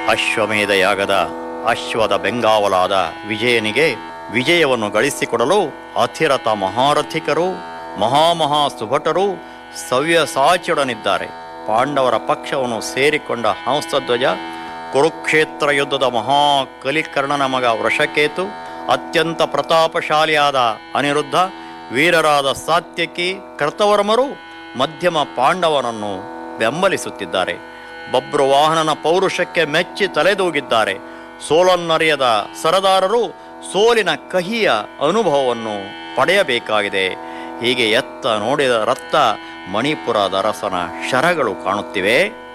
ಅಶ್ವಮೇಧ ಯಾಗದ ಅಶ್ವದ ಬೆಂಗಾವಲಾದ ವಿಜಯನಿಗೆ ವಿಜಯವನ್ನು ಗಳಿಸಿಕೊಡಲು ಅತಿರಥ ಮಹಾರಥಿಕರು ಮಹಾಮಹಾ ಸುಭಟರು ಸವ್ಯಸಾಚಿಯೊಡನಿದ್ದಾರೆ ಪಾಂಡವರ ಪಕ್ಷವನ್ನು ಸೇರಿಕೊಂಡ ಹಂಸಧ್ವಜ ಕುರುಕ್ಷೇತ್ರ ಯುದ್ಧದ ಮಹಾ ಕಲಿಕರ್ಣನ ಮಗ ವೃಷಕೇತು ಅತ್ಯಂತ ಪ್ರತಾಪಶಾಲಿಯಾದ ಅನಿರುದ್ಧ ವೀರರಾದ ಸಾತ್ಯಕಿ ಕರ್ತವರ್ಮರು ಮಧ್ಯಮ ಪಾಂಡವನನ್ನು ಬೆಂಬಲಿಸುತ್ತಿದ್ದಾರೆ ಬಬ್ರುವಾಹನನ ಪೌರುಷಕ್ಕೆ ಮೆಚ್ಚಿ ತಲೆದೂಗಿದ್ದಾರೆ ಸೋಲನ್ನರಿಯದ ಸರದಾರರು ಸೋಲಿನ ಕಹಿಯ ಅನುಭವವನ್ನು ಪಡೆಯಬೇಕಾಗಿದೆ ಹೀಗೆ ಎತ್ತ ನೋಡಿದ ರತ್ತ ಮಣಿಪುರದ ಅರಸನ ಶರಗಳು ಕಾಣುತ್ತಿವೆ